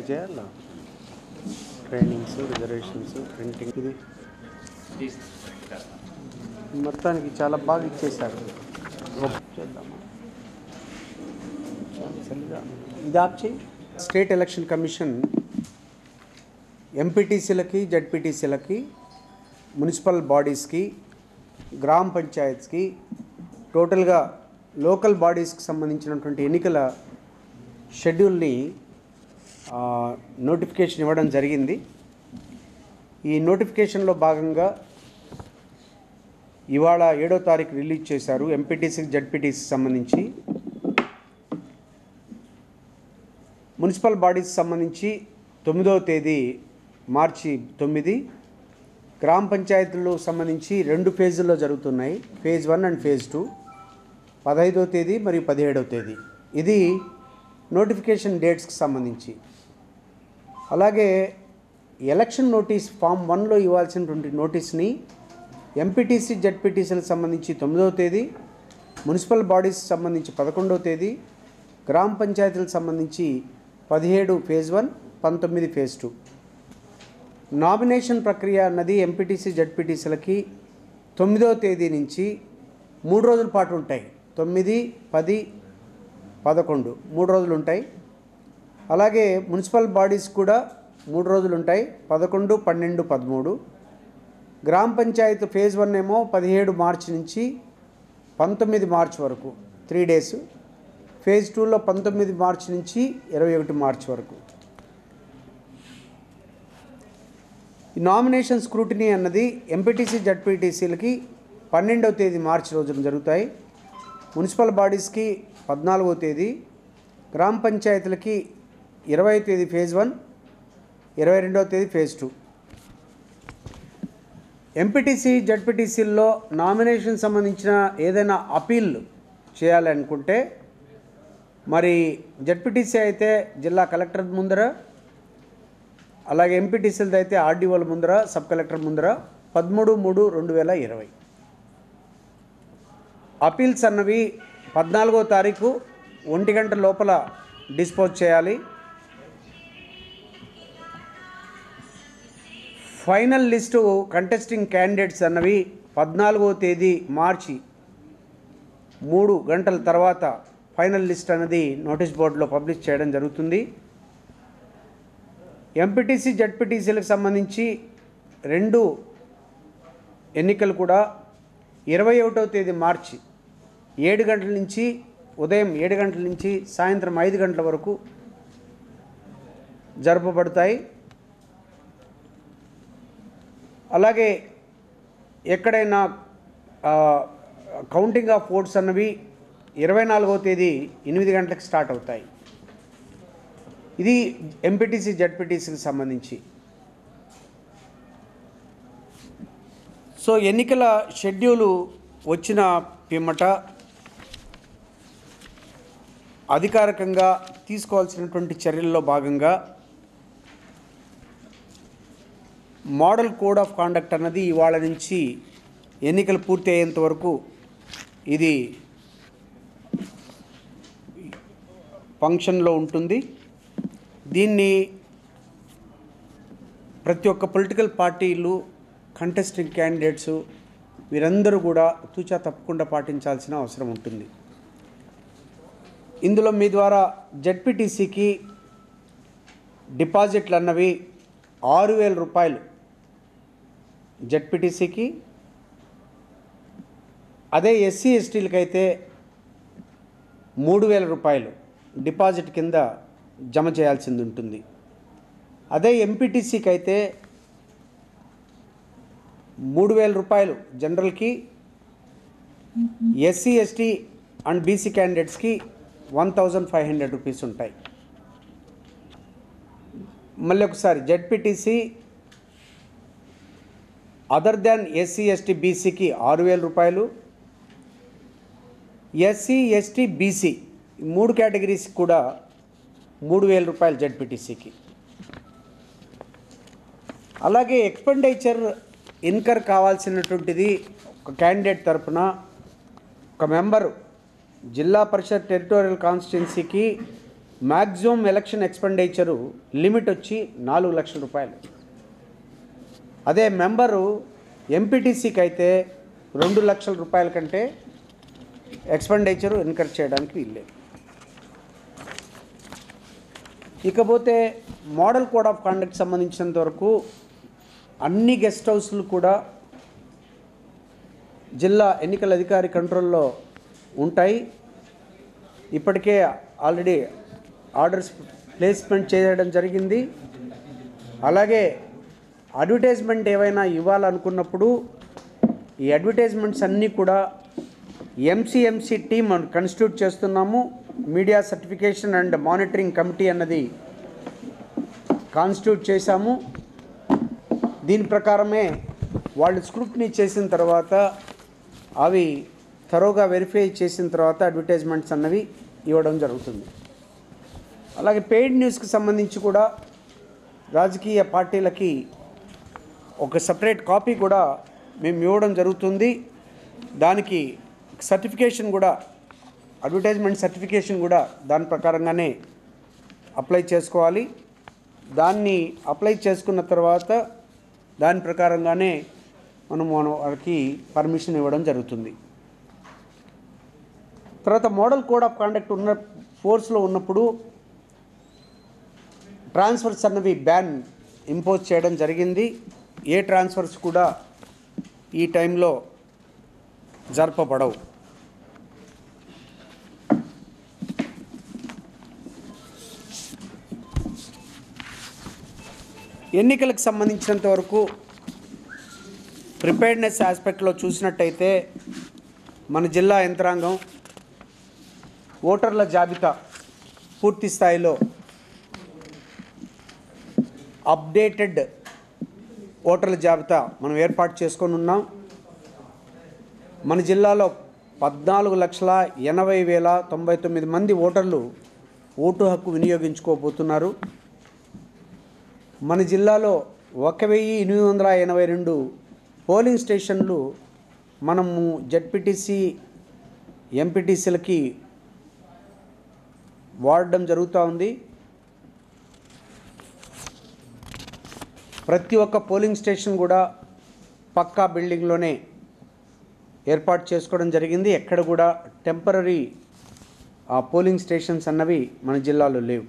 చేయాలా trainings reservations printing ఇది మొత్తానికి చాలా బాగా ఇచ్చేశారు ఓకే, చేద్దామా సరిగా ఇది ఆప్ చేయి స్టేట్ ఎలక్షన్ కమిషన్ ఎంపీటీసీలకి జడ్పీటీసీలకి మున్సిపల్ బాడీస్కి గ్రామ పంచాయత్స్కి టోటల్గా లోకల్ బాడీస్కి సంబంధించినటువంటి ఎన్నికల షెడ్యూల్ని ఆ, నోటిఫికేషన్ ఇవ్వడం జరిగింది ఈ నోటిఫికేషన్లో భాగంగా ఇవాళ ఏడో తారీఖు రిలీజ్ చేశారు ఎంపీటీసీ జడ్పీటీసీకి సంబంధించి మున్సిపల్ బాడీస్ సంబంధించి తొమ్మిదవ తేదీ మార్చి తొమ్మిది గ్రామ పంచాయతీలు సంబంధించి రెండు ఫేజుల్లో జరుగుతున్నాయి phase one and phase two పదహైదవ తేదీ మరియు పదిహేడవ తేదీ ఇది నోటిఫికేషన్ డేట్స్కి సంబంధించి అలాగే ఎలక్షన్ నోటీస్ ఫామ్ వన్లో ఇవ్వాల్సినటువంటి నోటీస్ని ఎంపీటీసీ జడ్పీటీసీలకు సంబంధించి తొమ్మిదవ తేదీ మున్సిపల్ బాడీస్ సంబంధించి పదకొండవ తేదీ గ్రామ పంచాయతీలకు సంబంధించి పదిహేడు ఫేజ్ వన్ పంతొమ్మిది ఫేజ్ టూ నామినేషన్ ప్రక్రియ అన్నది ఎంపీటీసీ జడ్పీటీసీలకి తొమ్మిదవ తేదీ నుంచి మూడు రోజుల పాటు ఉంటాయి తొమ్మిది పది పదకొండు మూడు రోజులు ఉంటాయి అలాగే మున్సిపల్ బాడీస్ కూడా మూడు రోజులు ఉంటాయి పదకొండు పన్నెండు పదమూడు గ్రామ పంచాయతీ ఫేజ్ వన్ ఏమో పదిహేడు మార్చి నుంచి పంతొమ్మిది మార్చ్ వరకు త్రీ డేస్ ఫేజ్ టూలో పంతొమ్మిది మార్చి నుంచి ఇరవై ఒకటి మార్చ్ వరకు ఈ నామినేషన్ స్క్రూటినీ అన్నది ఎంపీటీసీ జడ్పీటీసీలకి పన్నెండవ తేదీ మార్చి రోజున జరుగుతాయి మున్సిపల్ బాడీస్కి పద్నాలుగవ తేదీ గ్రామ పంచాయతీలకి ఇరవై తేదీ ఫేజ్ వన్ ఇరవై రెండవ తేదీ ఫేజ్ టూ ఎంపీటీసీ జడ్పీటీసీల్లో నామినేషన్ సంబంధించిన ఏదైనా అపీల్ చేయాలనుకుంటే మరి జడ్పీటీసీ అయితే జిల్లా కలెక్టర్ ముందర అలాగే ఎంపీటీసీలది అయితే ఆర్డీఓల ముందర సబ్ కలెక్టర్ ముందర పదమూడు మూడు రెండు వేల ఇరవై అపీల్స్ అన్నవి పద్నాలుగో తారీఖు ఒంటి గంట లోపల డిస్పోజ్ చేయాలి ఫైనల్ లిస్టు కంటెస్టింగ్ క్యాండిడేట్స్ అన్నవి పద్నాలుగో తేదీ మార్చి మూడు గంటల తర్వాత ఫైనల్ లిస్ట్ అనేది నోటీస్ బోర్డులో పబ్లిష్ చేయడం జరుగుతుంది ఎంపీటీసీ జడ్పీటీసీలకు సంబంధించి రెండు ఎన్నికలు కూడా ఇరవై ఒకటవ తేదీ మార్చి ఏడు గంటల నుంచి ఉదయం ఏడు గంటల నుంచి సాయంత్రం ఐదు గంటల వరకు జరపబడతాయి అలాగే ఎక్కడైనా ఆ, కౌంటింగ్ ఆఫ్ ఓట్స్ అన్నవి ఇరవై నాలుగవ తేదీ ఎనిమిది గంటలకు స్టార్ట్ అవుతాయి ఇది ఎంపీటీసీ జడ్పీటీసీకి సంబంధించి సో ఎన్నికల షెడ్యూలు వచ్చిన పిమ్మట అధికారికంగా తీసుకోవాల్సినటువంటి చర్యల్లో భాగంగా మోడల్ కోడ్ ఆఫ్ కాండక్ట్ అన్నది ఇవాళ నుంచి ఎన్నికలు పూర్తి అయ్యేంత వరకు ఇది ఫంక్షన్లో ఉంటుంది దీన్ని ప్రతి ఒక్క పొలిటికల్ పార్టీలు కంటెస్టింగ్ క్యాండిడేట్స్ వీరందరూ కూడా తూచా తప్పకుండా పాటించాల్సిన అవసరం ఉంటుంది ఇందులో మీ ద్వారా జడ్పీటీసీకి డిపాజిట్లు అన్నవి ఆరు వేల రూపాయలు జడ్పీటీసీకి అదే ఎస్సీ ఎస్టీలకి అయితే మూడు వేల రూపాయలు డిపాజిట్ కింద జమ చేయాల్సింది ఉంటుంది అదే ఎంపీటీసీకి అయితే మూడు వేల రూపాయలు జనరల్కి ఎస్సీ ఎస్టీ అండ్ బీసీ క్యాండిడేట్స్కి one thousand five hundred rupees ఉంటాయి మళ్ళీ ఒకసారి ZPTC other than SC ST బీసీకి ఆరు వేల రూపాయలు ఎస్సీ ఎస్టీ బీసీ మూడు కేటగిరీస్ కూడా మూడు వేల రూపాయలు జెడ్పీటీసీకి అలాగే ఎక్స్పెండిచర్ ఇన్కర్ కావాల్సినటువంటిది ఒక క్యాండిడేట్ తరపున ఒక మెంబరు జిల్లా పరిషత్ టెరిటోరియల్ కాన్స్టిట్యున్సీకి మ్యాక్సిమం ఎలక్షన్ ఎక్స్పెండిచరు లిమిట్ వచ్చి నాలుగు లక్షల రూపాయలు అదే మెంబరు ఎంపీటీసీకి అయితే రెండు లక్షల రూపాయల కంటే ఎక్స్పెండిచరు ఎన్కరేజ్ చేయడానికి వీల్లేదు ఇకపోతే మోడల్ కోడ్ ఆఫ్ కాండక్ట్ సంబంధించినంత వరకు అన్ని గెస్ట్ హౌస్లు కూడా జిల్లా ఎన్నికల అధికారి కంట్రోల్లో ఉంటాయి ఇప్పటికే ఆల్రెడీ ఆర్డర్స్ ప్లేస్మెంట్ చేయడం జరిగింది అలాగే అడ్వర్టైజ్మెంట్ ఏవైనా ఇవ్వాలనుకున్నప్పుడు ఈ అడ్వర్టైజ్మెంట్స్ అన్నీ కూడా ఎంసీఎంసీ టీమ్ కన్స్టిట్యూట్ చేస్తున్నాము media certification and monitoring committee అన్నది కాన్స్టిట్యూట్ చేశాము దీని ప్రకారమే వాళ్ళు స్క్రూట్నీ చేసిన తర్వాత అవి త్వరగా వెరిఫై చేసిన తర్వాత అడ్వర్టైజ్మెంట్స్ అన్నవి ఇవ్వడం జరుగుతుంది అలాగే పెయిడ్ న్యూస్కి సంబంధించి కూడా రాజకీయ పార్టీలకి ఒక సపరేట్ కాపీ కూడా మేము ఇవ్వడం జరుగుతుంది దానికి సర్టిఫికేషన్ కూడా అడ్వర్టైజ్మెంట్ సర్టిఫికేషన్ కూడా దాని ప్రకారంగానే అప్లై చేసుకోవాలి దాన్ని అప్లై చేసుకున్న తర్వాత దాని ప్రకారంగానే మనం మనం వారికి పర్మిషన్ ఇవ్వడం జరుగుతుంది తర్వాత మోడల్ కోడ్ ఆఫ్ కాండక్ట్ ఉన్న ఫోర్స్లో ఉన్నప్పుడు ట్రాన్స్ఫర్స్ అన్నవి బ్యాన్ ఇంపోజ్ చేయడం జరిగింది ఏ ట్రాన్స్ఫర్స్ కూడా ఈ టైంలో జరపబడవు ఎన్నికలకు సంబంధించినంత వరకు ప్రిపేర్డ్నెస్ ఆస్పెక్ట్లో చూసినట్టయితే మన జిల్లా యంత్రాంగం ఓటర్ల జాబితా పూర్తి స్థాయిలో అప్డేటెడ్ ఓటర్ల జాబితా మనం ఏర్పాటు చేసుకొని ఉన్నాం మన జిల్లాలో పద్నాలుగు లక్షల ఎనభై వేల తొంభై తొమ్మిది మంది ఓటర్లు ఓటు హక్కు వినియోగించుకోబోతున్నారు మన జిల్లాలో ఒక వెయ్యి ఎనిమిది వందల ఎనభై రెండు పోలింగ్ స్టేషన్లు మనము జడ్పీటీసీ ఎంపీటీసీలకి వాడడం జరుగుతూ ఉంది ప్రతి ఒక్క పోలింగ్ స్టేషన్ కూడా పక్కా బిల్డింగ్లోనే ఏర్పాటు చేసుకోవడం జరిగింది ఎక్కడ కూడా టెంపరీ ఆ పోలింగ్ స్టేషన్స్ అన్నవి మన జిల్లాలో లేవు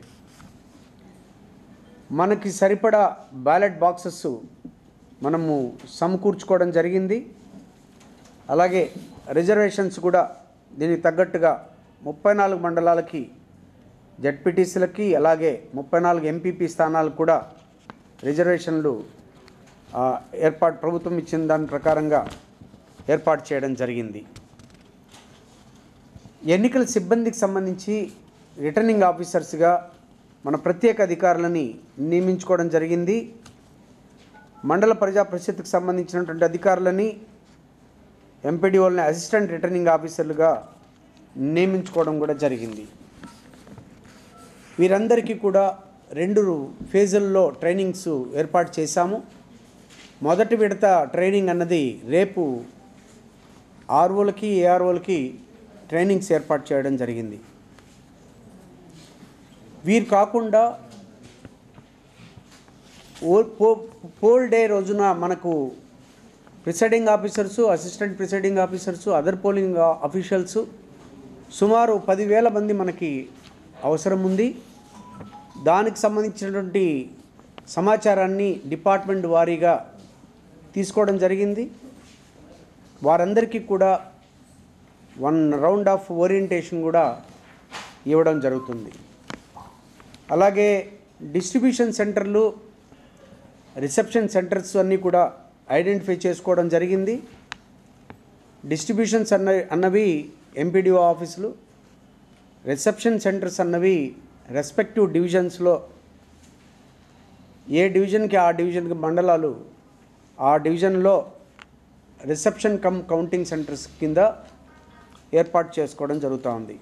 మనకి సరిపడా బ్యాలెట్ బాక్సెస్ మనము సమకూర్చుకోవడం జరిగింది అలాగే రిజర్వేషన్స్ కూడా దీనికి తగ్గట్టుగా ముప్పై నాలుగు మండలాలకి జడ్పీటీసీలకి అలాగే ముప్పై నాలుగు ఎంపీపీ స్థానాలకు కూడా రిజర్వేషన్లు ఆ, ఏర్పాటు ప్రభుత్వం ఇచ్చిన దాని ప్రకారంగా ఏర్పాటు చేయడం జరిగింది ఎన్నికల సిబ్బందికి సంబంధించి రిటర్నింగ్ ఆఫీసర్స్గా మన ప్రత్యేక అధికారులని నియమించుకోవడం జరిగింది మండల ప్రజా పరిషత్కి సంబంధించినటువంటి అధికారులని ఎంపీడీఓలని అసిస్టెంట్ రిటర్నింగ్ ఆఫీసర్లుగా నియమించుకోవడం కూడా జరిగింది వీరందరికీ కూడా రెండు ఫేజుల్లో ట్రైనింగ్స్ ఏర్పాటు చేశాము మొదటి విడత ట్రైనింగ్ అన్నది రేపు ఆర్ఓలకి ఏఆర్ఓలకి ట్రైనింగ్స్ ఏర్పాటు చేయడం జరిగింది వీరు కాకుండా ఓ పో పోల్ డే రోజున మనకు presiding officers assistant presiding officers other polling officials సుమారు పదివేల మంది మనకి అవసరం ఉంది దానికి సంబంధించినటువంటి సమాచారాన్ని డిపార్ట్మెంట్ వారీగా తీసుకోవడం జరిగింది వారందరికీ కూడా వన్ రౌండ్ ఆఫ్ ఓరియంటేషన్ కూడా ఇవ్వడం జరుగుతుంది అలాగే డిస్ట్రిబ్యూషన్ సెంటర్లు రిసెప్షన్ సెంటర్స్ అన్నీ కూడా ఐడెంటిఫై చేసుకోవడం జరిగింది డిస్ట్రిబ్యూషన్స్ అన్న అన్నవి ఎంపీడీఓ ఆఫీసులు రిసెప్షన్ సెంటర్స్ అన్నవి రెస్పెక్టివ్ డివిజన్స్లో ఏ డివిజన్కి ఆ డివిజన్కి మండలాలు ఆ డివిజన్లో రిసెప్షన్ కమ్ కౌంటింగ్ సెంటర్స్ కింద ఏర్పాటు చేసుకోవడం జరుగుతూ ఉంది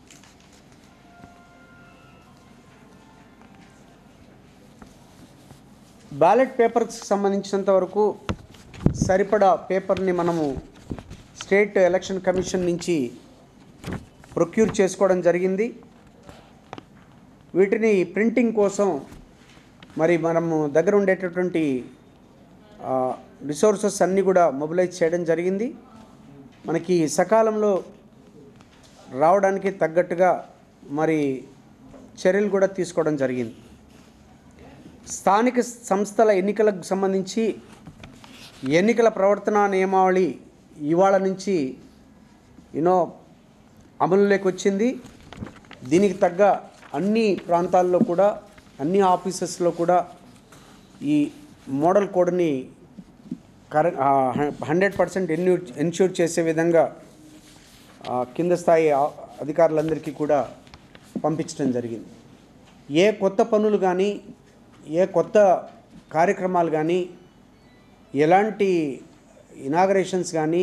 బ్యాలెట్ పేపర్కి సంబంధించినంత వరకు సరిపడా పేపర్ని మనము స్టేట్ ఎలక్షన్ కమిషన్ నుంచి ప్రొక్యూర్ చేసుకోవడం జరిగింది వీటిని ప్రింటింగ్ కోసం మరి మనము దగ్గర ఉండేటటువంటి రిసోర్సెస్ అన్నీ కూడా మొబిలైజ్ చేయడం జరిగింది మనకి సకాలంలో రావడానికి తగ్గట్టుగా మరి చర్యలు కూడా తీసుకోవడం జరిగింది స్థానిక సంస్థల ఎన్నికలకు సంబంధించి ఎన్నికల ప్రవర్తన నియమావళి ఇవాళ నుంచి యూనో అమలులోకి వచ్చింది దీనికి తగ్గ అన్ని ప్రాంతాల్లో కూడా అన్ని ఆఫీసెస్లో కూడా ఈ మోడల్ కోడ్ని కరె హండ్రెడ్ పర్సెంట్ ఎన్యూ ఎన్ష్యూర్ చేసే విధంగా ఆ, కింద స్థాయి ఆ- అధికారులందరికీ కూడా పంపించడం జరిగింది ఏ కొత్త పనులు కానీ ఏ కొత్త కార్యక్రమాలు కానీ ఎలాంటి ఇనాగరేషన్స్ కానీ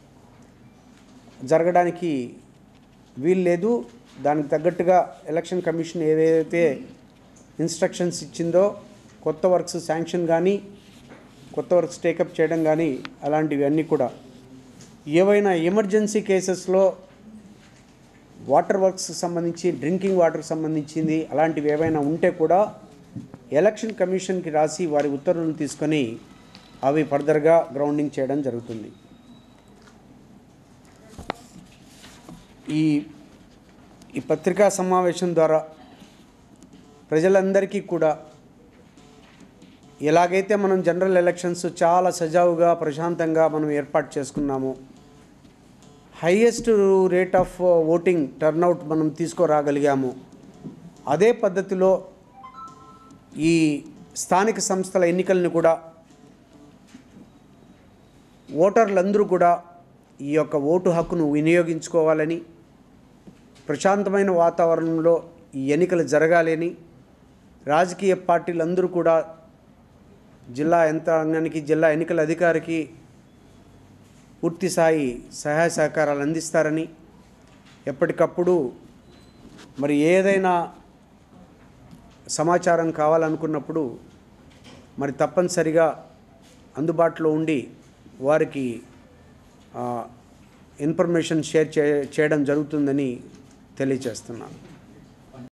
జరగడానికి వీలు లేదు దానికి తగ్గట్టుగా ఎలక్షన్ కమిషన్ ఏవైతే ఇన్స్ట్రక్షన్స్ ఇచ్చిందో కొత్త వర్క్స్ శాంక్షన్ కానీ కొత్త వర్క్స్ టేకప్ చేయడం కానీ అలాంటివి అన్నీ కూడా ఏవైనా ఎమర్జెన్సీ కేసెస్లో వాటర్ వర్క్స్ సంబంధించి డ్రింకింగ్ వాటర్కి సంబంధించింది అలాంటివి ఏవైనా ఉంటే కూడా ఎలక్షన్ కమిషన్కి రాసి వారి ఉత్తర్వులను తీసుకొని అవి ఫర్దర్గా గ్రౌండింగ్ చేయడం జరుగుతుంది ఈ ఈ పత్రికా సమావేశం ద్వారా ప్రజలందరికీ కూడా ఎలాగైతే మనం జనరల్ ఎలక్షన్స్ చాలా సజావుగా ప్రశాంతంగా మనం ఏర్పాటు చేసుకున్నామో highest rate of voting turnout మనం తీసుకురాగలిగాము అదే పద్ధతిలో ఈ స్థానిక సంస్థల ఎన్నికలను కూడా ఓటర్లందరూ కూడా ఈ యొక్క ఓటు హక్కును వినియోగించుకోవాలని ప్రశాంతమైన వాతావరణంలో ఈ ఎన్నికలు జరగాలని రాజకీయ పార్టీలందరూ కూడా జిల్లా యంత్రాంగానికి జిల్లా ఎన్నికల అధికారికి పూర్తి స్థాయి సహాయ సహకారాలు అందిస్తారని ఎప్పటికప్పుడు మరి ఏదైనా సమాచారం కావాలనుకున్నప్పుడు మరి తప్పనిసరిగా అందుబాటులో ఉండి వారికి ఆ, ఇన్ఫర్మేషన్ షేర్ చే చేయడం జరుగుతుందని తెలియచేస్తున్నాను